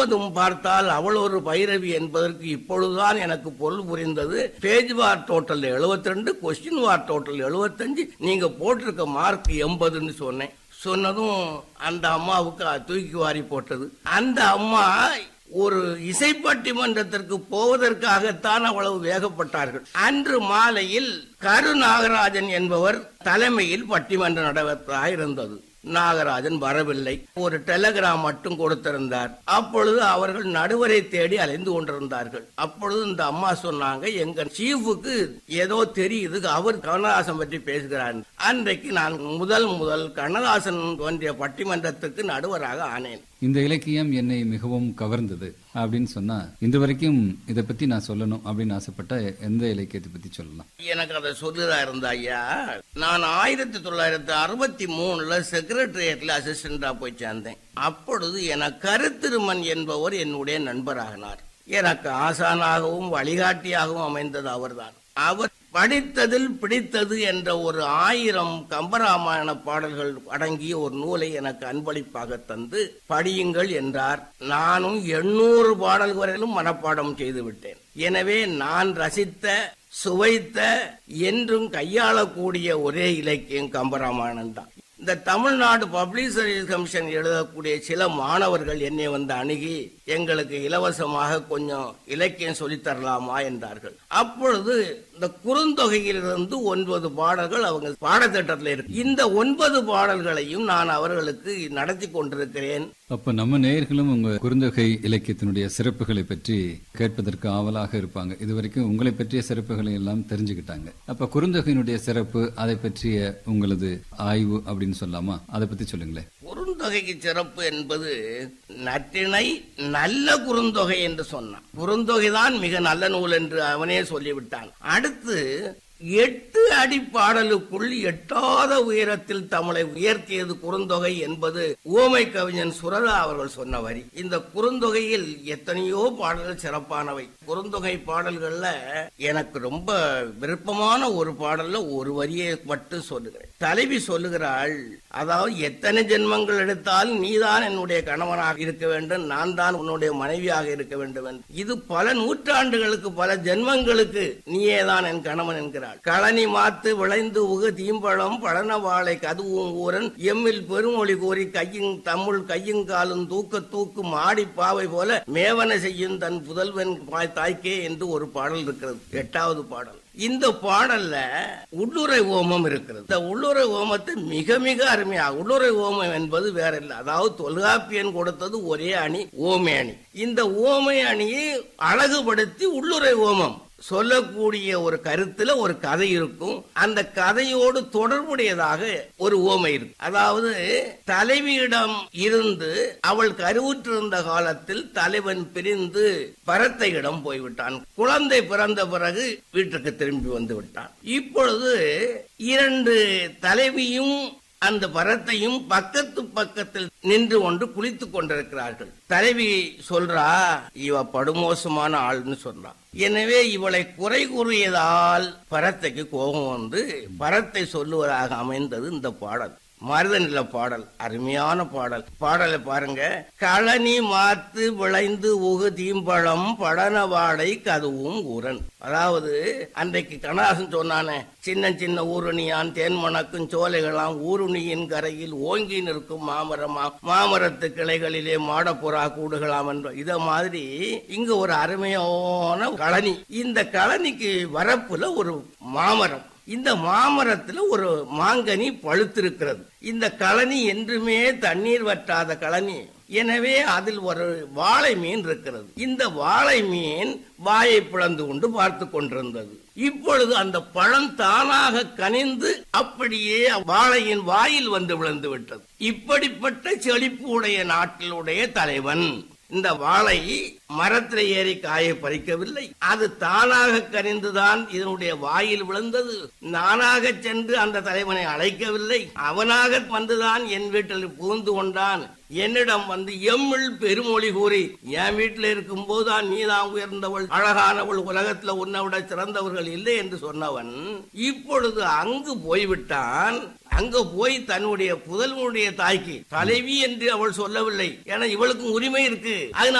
முழுவதும் பார்த்தால் அவள் ஒரு பைரவி என்பதற்கு இப்பொழுதுதான் எனக்கு பொருள் புரிந்தது பேஜ் வார் டோட்டல் 72 ரெண்டு கொஸ்டின் வார் டோட்டல் 75 நீங்க போட்டிருக்க மார்க் எண்பதுன்னு சொன்னேன் சொன்னதும் அந்த அம்மாவுக்கு அது தூக்கி வாரி போட்டது அந்த அம்மா ஒரு இசை பட்டிமன்றத்திற்கு போவதற்காகத்தான் அவ்வளவு வேகப்பட்டார்கள் அன்று மாலையில் கரு நாகராஜன் என்பவர் தலைமையில் பட்டிமன்றம் நடவதாக இருந்தது நாகராஜன் வரவில்லை ஒரு டெலகிராம் மட்டும் கொடுத்திருந்தார் அப்பொழுது அவர்கள் நடுவரை தேடி அலைந்து கொண்டிருந்தார்கள் அப்பொழுது இந்த அம்மா சொன்னாங்க எங்க சீஃபுக்கு ஏதோ தெரியுது அவர் கண்ணதாசன் பற்றி பேசுகிறார் அன்றைக்கு நான் முதல் முதல் கண்ணதாசன் தோன்றிய பட்டிமன்றத்துக்கு நடுவராக ஆனேன் இந்த இலக்கியம் என்னை மிகவும் கவர்ந்தது அப்படின்னு சொன்னா இன்று வரைக்கும் இதை பத்தி நான் சொல்லணும் அப்படின்னு ஆசைப்பட்ட எந்த இலக்கியத்தை பத்தி சொல்லலாம் எனக்கு அதை சொல்லுதா இருந்த ஐயா நான் ஆயிரத்தி தொள்ளாயிரத்தி அறுபத்தி மூணுல செக்ரட்டரியேட்ல அசிஸ்டண்டா போய் சேர்ந்தேன் அப்பொழுது என கருத்திருமன் என்பவர் என்னுடைய நண்பராகினார் எனக்கு ஆசானாகவும் வழிகாட்டியாகவும் அமைந்தது அவர்தான் அவர் படித்ததில் பிடித்தது என்ற ஒரு ஆயிரம் கம்பராமாயண பாடல்கள் அடங்கிய ஒரு நூலை எனக்கு அன்பளிப்பாக தந்து படியுங்கள் என்றார் நானும் எண்ணூறு பாடல் வரையிலும் மனப்பாடம் செய்து விட்டேன் எனவே நான் ரசித்த சுவைத்த என்றும் கையாளக்கூடிய ஒரே இலக்கியம் கம்பராமாயணம் தான் இந்த தமிழ்நாடு பப்ளிக் சர்வீஸ் கமிஷன் எழுதக்கூடிய சில மாணவர்கள் என்னை வந்து அணுகி எங்களுக்கு இலவசமாக கொஞ்சம் இலக்கியம் சொல்லித் தரலாமா என்றார்கள் அப்பொழுது இந்த குறுந்தொகையிலிருந்து ஒன்பது பாடல்கள் அவங்க பாடத்திட்டத்தில் இருக்கு இந்த ஒன்பது பாடல்களையும் நான் அவர்களுக்கு நடத்தி கொண்டிருக்கிறேன் அப்ப நம்ம நேயர்களும் உங்க குறுந்தொகை இலக்கியத்தினுடைய சிறப்புகளை பற்றி கேட்பதற்கு ஆவலாக இருப்பாங்க இதுவரைக்கும் உங்களை பற்றிய சிறப்புகளை எல்லாம் தெரிஞ்சுக்கிட்டாங்க அப்ப குறுந்தொகையினுடைய சிறப்பு அதை பற்றிய உங்களது ஆய்வு அப்படின்னு சொல்லலாமா அதை பத்தி சொல்லுங்களேன் குறுந்தொகைக்கு சிறப்பு என்பது நற்றிணை நல்ல குறுந்தொகை என்று சொன்னான் குறுந்தொகைதான் மிக நல்ல நூல் என்று அவனே சொல்லிவிட்டான் அடுத்து எட்டு அடி பாடலுக்குள் எட்டாத உயரத்தில் தமிழை உயர்த்தியது குறுந்தொகை என்பது ஊமை கவிஞன் சுரதா அவர்கள் சொன்ன வரி இந்த குறுந்தொகையில் எத்தனையோ பாடல்கள் சிறப்பானவை குறுந்தொகை பாடல்கள்ல எனக்கு ரொம்ப விருப்பமான ஒரு பாடல்ல ஒரு வரியை மட்டும் சொல்லுகிறேன் தலைவி சொல்லுகிறாள் அதாவது எத்தனை ஜென்மங்கள் எடுத்தால் நீதான் என்னுடைய கணவனாக இருக்க வேண்டும் நான் தான் உன்னுடைய மனைவியாக இருக்க வேண்டும் என்று. இது பல நூற்றாண்டுகளுக்கு பல ஜென்மங்களுக்கு நீயே தான் என் கணவன் என்கிறாள் களனி மாத்து விளைந்து உகு தீம்பழம் பழன வாழை கதுவும் ஊரன் எம்மில் பெருமொழி கூறி கையும் தம்முள் கையும் காலும் தூக்க தூக்கும் ஆடி பாவை போல மேவன செய்யும் தன் புதல்வன் பாய் தாய்க்கே என்று ஒரு பாடல் இருக்கிறது எட்டாவது பாடல் இந்த பாடல்ல உள்ளுரை ஓமம் இருக்கிறது இந்த உள்ளுரை ஓமத்தை மிக மிக அருமையா உள்ளுரை ஓமம் என்பது வேற இல்லை அதாவது தொல்காப்பியன் கொடுத்தது ஒரே அணி ஓமை அணி இந்த ஓமை அணியை அழகுபடுத்தி உள்ளுரை ஓமம் சொல்லக்கூடிய ஒரு கருத்துல ஒரு கதை இருக்கும் அந்த கதையோடு தொடர்புடையதாக ஒரு ஓமை இருக்கு அதாவது தலைவியிடம் இருந்து அவள் கருவுற்றிருந்த காலத்தில் தலைவன் பிரிந்து பரத்தையிடம் போய்விட்டான் குழந்தை பிறந்த பிறகு வீட்டுக்கு திரும்பி வந்து விட்டான் இப்பொழுது இரண்டு தலைவியும் அந்த பரத்தையும் பக்கத்து பக்கத்தில் நின்று கொண்டு குளித்துக் கொண்டிருக்கிறார்கள் தலைவி சொல்றா இவ படுமோசமான ஆள்னு சொல்றா எனவே இவளை குறை கூறியதால் பரத்தைக்கு கோபம் வந்து பரத்தை சொல்லுவதாக அமைந்தது இந்த பாடல் மருதநில பாடல் அருமையான பாடல் பாடலை பாருங்க களனி மாத்து விளைந்து உகு தீம்பழம் படன வாடை கதுவும் ஊரன் அதாவது அன்றைக்கு கண்ணதாசன் சொன்னானே சின்ன சின்ன ஊருணியான் தேன் மணக்கும் சோலைகளாம் ஊருணியின் கரையில் ஓங்கி நிற்கும் மாமரமா மாமரத்து கிளைகளிலே மாடப்புறா கூடுகளாம் என்ற இத மாதிரி இங்க ஒரு அருமையான களனி இந்த களனிக்கு வரப்புல ஒரு மாமரம் இந்த மாமரத்துல ஒரு மாங்கனி பழுத்திருக்கிறது இந்த களனி என்றுமே தண்ணீர் வற்றாத களனி எனவே அதில் ஒரு வாழை மீன் இருக்கிறது இந்த வாழை மீன் வாயை பிளந்து கொண்டு பார்த்து கொண்டிருந்தது இப்பொழுது அந்த பழம் தானாக கனிந்து அப்படியே வாழையின் வாயில் வந்து விழுந்து விட்டது இப்படிப்பட்ட செழிப்பு உடைய நாட்டிலுடைய தலைவன் இந்த வாழை மரத்தில் ஏறி காயை பறிக்கவில்லை அது தானாக கனிந்துதான் இதனுடைய வாயில் விழுந்தது நானாக சென்று அந்த தலைவனை அழைக்கவில்லை அவனாக வந்துதான் என் வீட்டில் புகுந்து கொண்டான் என்னிடம் வந்து எம்மில் பெருமொழி கூறி என் வீட்டில் இருக்கும் போதுதான் நீதான் உயர்ந்தவள் அழகானவள் உலகத்துல உன்னை விட சிறந்தவர்கள் இல்லை என்று சொன்னவன் இப்பொழுது அங்கு போய்விட்டான் அங்க போய் தன்னுடைய புதல்வனுடைய தாய்க்கு தலைவி என்று அவள் சொல்லவில்லை ஏன்னா இவளுக்கும் உரிமை இருக்கு அதனால